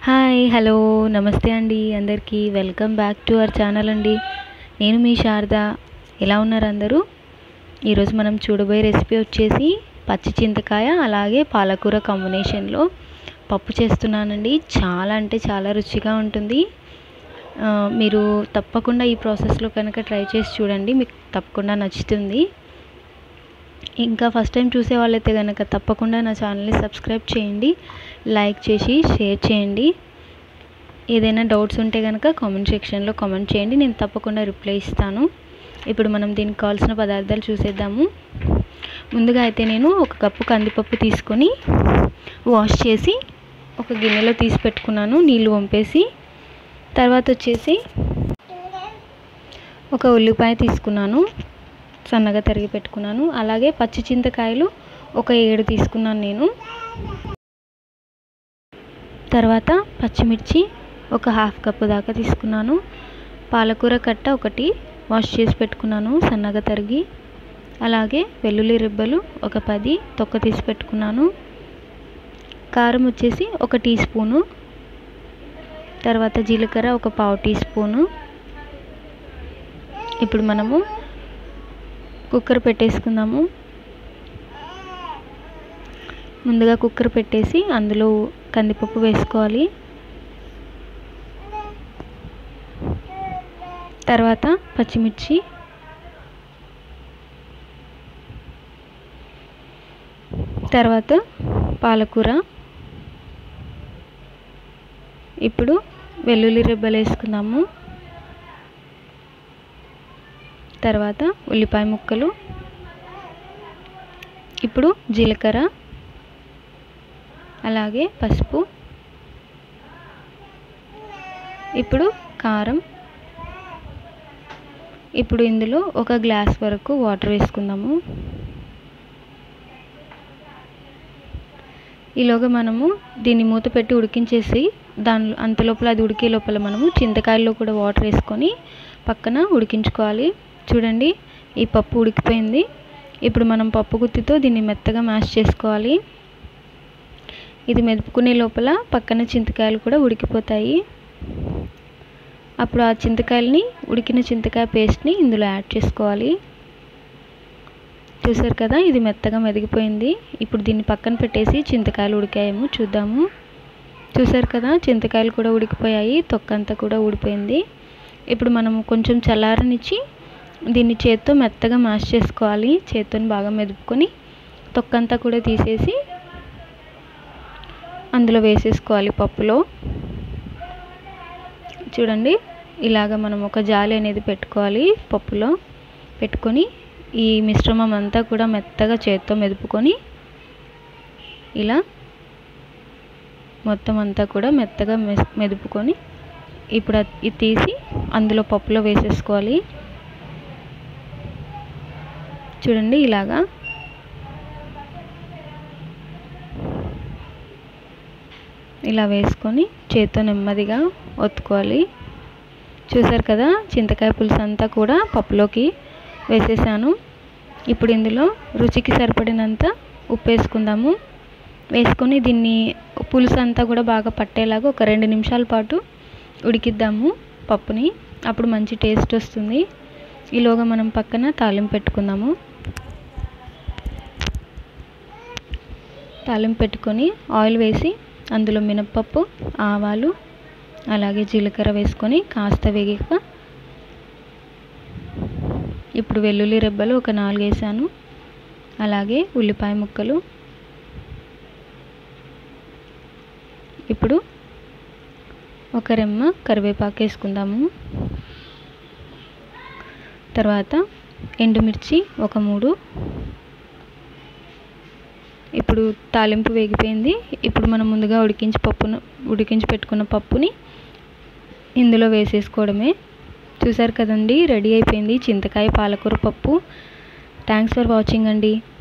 hi hello నమస్తే అండి అందరికీ welcome back to our channel అండి నేను మీ శారద ఎలా ఉన్నారు అందరూ ఈరోజు మనం చూడబోయే రెసిపీ వచ్చేసి పచ్చి చింతకాయ అలాగే పాలకూర కాంబినేషన్లో పప్పు చేస్తున్నానండి చాలా అంటే చాలా రుచిగా ఉంటుంది ఆ, మీరు తప్పకుండా ఈ ప్రాసెస్లో కనుక ట్రై చేసి చూడండి మీకు తప్పకుండా నచ్చుతుంది ఇంకా ఫస్ట్ టైం చూసే వాళ్ళైతే కనుక తప్పకుండా నా ఛానల్ని సబ్స్క్రైబ్ చేయండి లైక్ చేసి షేర్ చేయండి ఏదైనా డౌట్స్ ఉంటే కనుక కామెంట్ సెక్షన్లో కామెంట్ చేయండి నేను తప్పకుండా రిప్లై ఇస్తాను ఇప్పుడు మనం దీనికి కావాల్సిన పదార్థాలు చూసేద్దాము ముందుగా అయితే నేను ఒక కప్పు కందిపప్పు తీసుకొని వాష్ చేసి ఒక గిన్నెలో తీసి పెట్టుకున్నాను నీళ్ళు వంపేసి తర్వాత వచ్చేసి ఒక ఉల్లిపాయ తీసుకున్నాను సన్నగా తరిగి పెట్టుకున్నాను అలాగే పచ్చి చింతకాయలు ఒక ఏడు తీసుకున్నాను నేను తర్వాత పచ్చిమిర్చి ఒక హాఫ్ కప్పు దాకా తీసుకున్నాను పాలకూర కట్ట ఒకటి వాష్ చేసి పెట్టుకున్నాను సన్నగా తరిగి అలాగే వెల్లుల్లి రెబ్బలు ఒక పది తొక్క తీసి పెట్టుకున్నాను కారం వచ్చేసి ఒక టీ స్పూను తర్వాత జీలకర్ర ఒక పావు టీ స్పూను ఇప్పుడు మనము కుక్కర్ పెట్టేసుకుందాము ముందుగా కుక్కర్ పెట్టేసి అందులో కందిపప్పు వేసుకోవాలి తర్వాత పచ్చిమిర్చి తర్వాత పాలకూర ఇప్పుడు వెల్లుల్లి రెబ్బలు వేసుకుందాము తర్వాత ఉల్లిపాయ ముక్కలు ఇప్పుడు జీలకర్ర అలాగే పసుపు ఇప్పుడు కారం ఇప్పుడు ఇందులో ఒక గ్లాస్ వరకు వాటర్ వేసుకుందాము ఈలోగా మనము దీన్ని మూత పెట్టి ఉడికించేసి దాని అంత లోపల అది ఉడికే లోపల మనము చింతకాయల్లో కూడా వాటర్ వేసుకొని పక్కన ఉడికించుకోవాలి చూడండి ఈ పప్పు ఉడికిపోయింది ఇప్పుడు మనం పప్పు గుత్తితో దీన్ని మెత్తగా మ్యాష్ చేసుకోవాలి ఇది మెదుపుకునే లోపల పక్కన చింతకాయలు కూడా ఉడికిపోతాయి అప్పుడు ఆ చింతకాయలని ఉడికిన చింతకాయ పేస్ట్ని ఇందులో యాడ్ చేసుకోవాలి చూసారు కదా ఇది మెత్తగా మెదిగిపోయింది ఇప్పుడు దీన్ని పక్కన పెట్టేసి చింతకాయలు ఉడికాయేమో చూద్దాము చూసారు కదా చింతకాయలు కూడా ఉడికిపోయాయి తొక్కంతా కూడా ఊడిపోయింది ఇప్పుడు మనం కొంచెం చల్లారనిచ్చి దీన్ని చేత్తో మెత్తగా మ్యాష్ చేసుకోవాలి చేత్తో బాగా మెదుపుకొని తొక్కంతా కూడా తీసేసి అందులో వేసేసుకోవాలి పప్పులో చూడండి ఇలాగ మనం ఒక జాలి అనేది పెట్టుకోవాలి పప్పులో పెట్టుకొని ఈ మిశ్రమం అంతా కూడా మెత్తగా చేత్తో మెదుపుకొని ఇలా మొత్తం అంతా కూడా మెత్తగా మెదుపుకొని ఇప్పుడు ఇది తీసి అందులో పప్పులో వేసేసుకోవాలి చూడండి ఇలాగా ఇలా వేసుకొని చేత్తో నెమ్మదిగా ఒత్తుకోవాలి చూసారు కదా చింతకాయ పులుసు అంతా కూడా పప్పులోకి వేసేసాను ఇప్పుడు ఇందులో రుచికి సరిపడినంత ఉప్పు వేసుకుందాము వేసుకొని దీన్ని పులుసు అంతా కూడా బాగా పట్టేలాగా ఒక రెండు నిమిషాల పాటు ఉడికిద్దాము పప్పుని అప్పుడు మంచి టేస్ట్ వస్తుంది ఈలోగా మనం పక్కన తాలింపు పెట్టుకుందాము తాలింపు పెట్టుకొని ఆయిల్ వేసి అందులో మినప్పప్పు ఆవాలు అలాగే జీలకర్ర వేసుకొని కాస్త వేగాక ఇప్పుడు వెల్లుల్లి రెబ్బలు ఒక నాలుగు వేసాను అలాగే ఉల్లిపాయ ముక్కలు ఇప్పుడు ఒక రెమ్మ కరివేపాకు వేసుకుందాము తర్వాత ఎండుమిర్చి ఒక మూడు ఇప్పుడు తాలింపు వేగిపోయింది ఇప్పుడు మనం ముందుగా ఉడికించి పప్పును ఉడికించి పెట్టుకున్న పప్పుని ఇందులో వేసేసుకోవడమే చూసారు కదండి రెడీ అయిపోయింది చింతకాయ పాలకూర పప్పు థ్యాంక్స్ ఫర్ వాచింగ్ అండి